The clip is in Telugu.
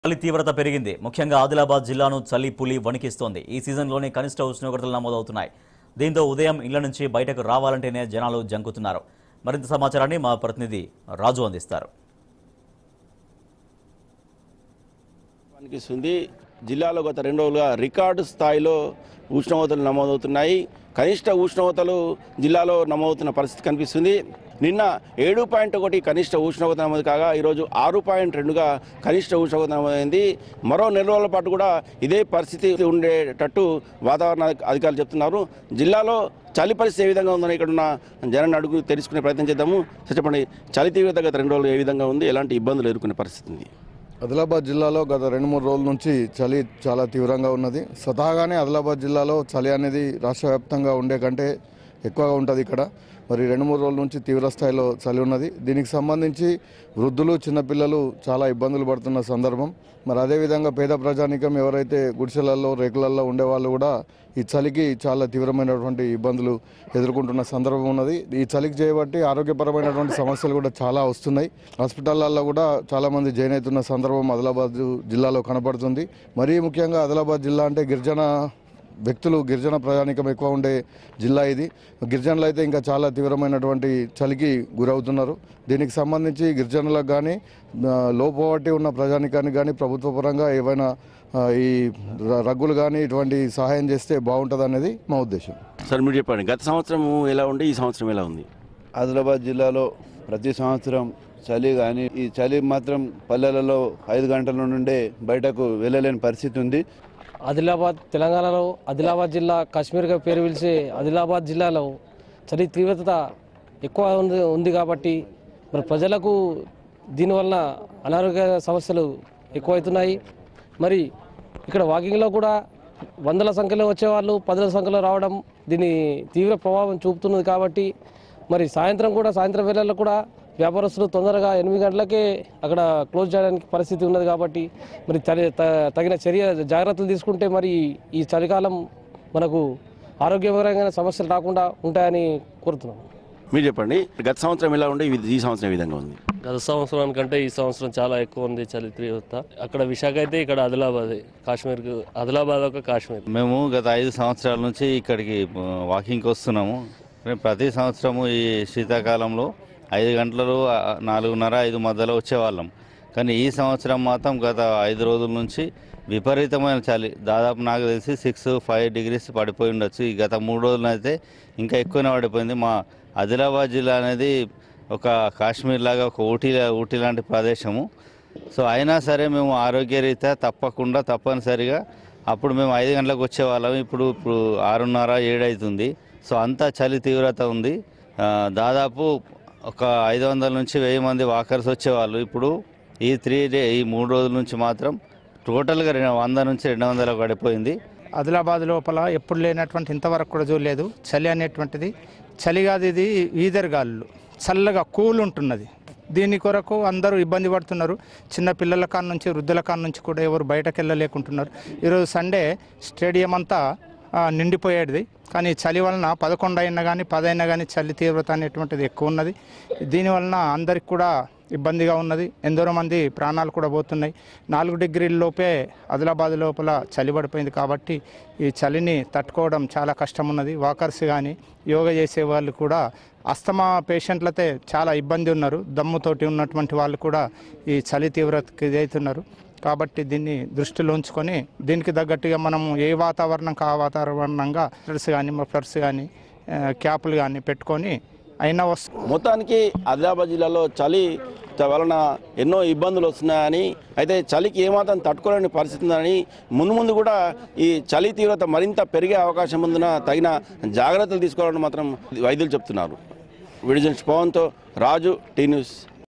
చలి తీవ్రత పెరిగింది ముఖ్యంగా ఆదిలాబాద్ జిల్లాను చలి పులి వణికిస్తోంది ఈ సీజన్లోనే కనిష్ట ఉష్ణోగ్రతలు నమోదవుతున్నాయి దీంతో ఉదయం ఇళ్ల నుంచి బయటకు రావాలంటేనే జనాలు జంకుతున్నారు మరింత సమాచారాన్ని మా ప్రతినిధి రాజు అందిస్తారు అనిపిస్తుంది జిల్లాలో గత రెండు రోజులుగా రికార్డు స్థాయిలో ఉష్ణోగ్రతలు నమోదవుతున్నాయి కనిష్ట ఉష్ణోగ్రతలు జిల్లాలో నమోదవుతున్న పరిస్థితి కనిపిస్తుంది నిన్న ఏడు పాయింట్ ఒకటి కనిష్ట ఉష్ణోగ్రత నమోదు కాగా ఈరోజు ఆరు పాయింట్ రెండుగా కనిష్ట ఉష్ణోగ్రత నమోదైంది మరో నెల రోజుల పాటు కూడా ఇదే పరిస్థితి ఉండేటట్టు వాతావరణ అధికారులు చెప్తున్నారు జిల్లాలో చలి పరిస్థితి ఏ విధంగా ఉందని ఇక్కడ ఉన్న జనాన్ని అడుగు తెలుసుకునే ప్రయత్నం చేద్దాము సో చెప్పండి చలి తీవ్రత గత రెండు రోజులు ఏ విధంగా ఉంది ఎలాంటి ఇబ్బందులు ఎదుర్కొనే పరిస్థితి ఉంది ఆదిలాబాద్ జిల్లాలో గత రెండు మూడు రోజుల నుంచి చలి చాలా తీవ్రంగా ఉన్నది స్వతహాగానే ఆదిలాబాద్ జిల్లాలో చలి అనేది రాష్ట్ర వ్యాప్తంగా ఉండే కంటే ఎక్కువగా ఉంటుంది ఇక్కడ మరి రెండు మూడు రోజుల నుంచి తీవ్ర స్థాయిలో చలి ఉన్నది దీనికి సంబంధించి వృద్ధులు చిన్నపిల్లలు చాలా ఇబ్బందులు పడుతున్న సందర్భం మరి అదేవిధంగా పేద ప్రజానికం ఎవరైతే గుడిసెలలో రేకులలో ఉండేవాళ్ళు కూడా ఈ చలికి చాలా తీవ్రమైనటువంటి ఇబ్బందులు ఎదుర్కొంటున్న సందర్భం ఉన్నది ఈ చలికి చేయబట్టి ఆరోగ్యపరమైనటువంటి సమస్యలు కూడా చాలా వస్తున్నాయి హాస్పిటళ్ళల్లో కూడా చాలా మంది జాయిన్ అవుతున్న సందర్భం ఆదిలాబాద్ జిల్లాలో కనపడుతుంది మరీ ముఖ్యంగా ఆదిలాబాద్ జిల్లా అంటే గిరిజన వ్యక్తులు గిరిజన ప్రయాణికం ఎక్కువ ఉండే జిల్లా ఇది గిరిజనులు అయితే ఇంకా చాలా తీవ్రమైనటువంటి చలికి గురవుతున్నారు దీనికి సంబంధించి గిరిజనులకు కానీ లోపవట్టి ఉన్న ప్రజానికానికి కానీ ప్రభుత్వ పరంగా ఏవైనా ఆ, ఈ ర- రగ్గులు కానీ ఇటువంటి సహాయం చేస్తే బాగుంటుంది అనేది మా ఉద్దేశం సార్ మీరు చెప్పండి గత సంవత్సరం ఎలా ఉండి ఈ సంవత్సరం ఎలా ఉంది ఆదిలాబాద్ జిల్లాలో ప్రతి సంవత్సరం చలి కానీ ఈ చలి మాత్రం పల్లెలలో ఐదు గంటల నుండే బయటకు వెళ్ళలేని పరిస్థితి ఉంది ఆదిలాబాద్ తెలంగాణలో ఆదిలాబాద్ జిల్లా కాశ్మీర్గా పేరు పిలిచే ఆదిలాబాద్ జిల్లాలో చలి తీవ్రత ఎక్కువ ఉంది ఉంది కాబట్టి మరి ప్రజలకు దీనివల్ల అనారోగ్య సమస్యలు ఎక్కువవుతున్నాయి మరి ఇక్కడ వాకింగ్లో కూడా వందల సంఖ్యలో వచ్చేవాళ్ళు పదుల సంఖ్యలో రావడం దీని తీవ్ర ప్రభావం చూపుతున్నది కాబట్టి మరి సాయంత్రం కూడా సాయంత్రం వేళల్లో కూడా వ్యాపారస్తులు తొందరగా ఎనిమిది గంటలకే అక్కడ క్లోజ్ చేయడానికి పరిస్థితి ఉన్నది కాబట్టి మరి తరి- త- తగిన చర్య జాగ్రత్తలు తీసుకుంటే మరి ఈ చలికాలం మనకు ఆరోగ్యపరమైన సమస్యలు రాకుండా ఉంటాయని కోరుతున్నాం మీరు చెప్పండి గత సంవత్సరం ఎలా ఉండి ఈ సంవత్సరం ఏ విధంగా ఉంది గత సంవత్సరానికంటే ఈ సంవత్సరం చాలా ఎక్కువ ఉంది చలి తీవ్రత అక్కడ విశాఖ అయితే ఇక్కడ ఆదిలాబాద్ కాశ్మీర్కి ఆదిలాబాద్ ఒక కాశ్మీర్ మేము గత ఐదు సంవత్సరాల నుంచి ఇక్కడికి ఆ, వాకింగ్కి వస్తున్నాము మేము ప్రతి సంవత్సరము ఈ శీతాకాలంలో ఐదు గంటలు ఆ, నాలుగున్నర ఐదు మధ్యలో వచ్చేవాళ్ళం కానీ ఈ సంవత్సరం మాత్రం గత ఐదు రోజుల నుంచి విపరీతమైన చలి దాదాపు నాకు తెలిసి సిక్స్ ఫైవ్ డిగ్రీస్ పడిపోయి ఉండొచ్చు ఈ గత మూడు రోజులు అయితే ఇంకా ఎక్కువనే పడిపోయింది మా ఆదిలాబాద్ జిల్లా అనేది ఒక కాశ్మీర్ లాగా ఒక ఊటీ ఊటీ లాంటి ప్రదేశము సో అయినా సరే మేము ఆరోగ్యరీత్యా తప్పకుండా తప్పనిసరిగా అప్పుడు మేము ఐదు గంటలకు వచ్చేవాళ్ళం ఇప్పుడు ఇప్పుడు ఆరున్నర ఏడు అవుతుంది సో అంతా చలి తీవ్రత ఉంది ఆ, దాదాపు ఒక ఐదు వందల నుంచి వెయ్యి మంది వాకర్స్ వచ్చేవాళ్ళు ఇప్పుడు ఈ త్రీ డే ఈ మూడు రోజుల నుంచి మాత్రం టోటల్గా రెండు వంద నుంచి రెండు వందలకు పడిపోయింది ఆదిలాబాద్ లోపల ఎప్పుడు లేనటువంటి ఇంతవరకు కూడా చూడలేదు చలి అనేటువంటిది చలి కాదు ఇది ఈదర్ గాలులు చల్లగా కూల్ ఉంటున్నది దీని కొరకు అందరూ ఇబ్బంది పడుతున్నారు చిన్న పిల్లల కాడ నుంచి వృద్ధుల కాడ నుంచి కూడా ఎవరు బయటకు వెళ్ళలేకుంటున్నారు ఈరోజు సండే స్టేడియం అంతా ఆ, నిండిపోయేది కానీ చలి వలన పదకొండు అయినా కానీ పదైనా కానీ చలి తీవ్రత అనేటువంటిది ఎక్కువ ఉన్నది దీని వలన అందరికి కూడా ఇబ్బందిగా ఉన్నది ఎందరో మంది ప్రాణాలు కూడా పోతున్నాయి నాలుగు డిగ్రీల లోపే ఆదిలాబాద్ లోపల చలి పడిపోయింది కాబట్టి ఈ చలిని తట్టుకోవడం చాలా కష్టం ఉన్నది వాకర్స్ కానీ యోగా చేసే వాళ్ళు కూడా అస్తమా పేషెంట్లతో చాలా ఇబ్బంది ఉన్నారు దమ్ముతోటి ఉన్నటువంటి వాళ్ళు కూడా ఈ చలి తీవ్రతకి ఇదవుతున్నారు కాబట్టి దీన్ని దృష్టిలో ఉంచుకొని దీనికి తగ్గట్టుగా మనం ఏ వాతావరణం ఆ వాతావరణంగా ఫ్లడ్స్ కానీ మఫ్లర్స్ కానీ ఆ, క్యాపులు కానీ పెట్టుకొని అయినా వస్తు మొత్తానికి ఆదిలాబాద్ జిల్లాలో చలి త- వలన ఎన్నో ఇబ్బందులు వస్తున్నాయని అయితే చలికి ఏమాత్రం తట్టుకోలేని పరిస్థితి ఉందని ముందు ముందు కూడా ఈ చలి తీవ్రత మరింత పెరిగే అవకాశం ఉందన్న తగిన జాగ్రత్తలు తీసుకోవాలని మాత్రం వైద్యులు చెప్తున్నారు విడిజన్స్ పవన్తో రాజు టీ న్యూస్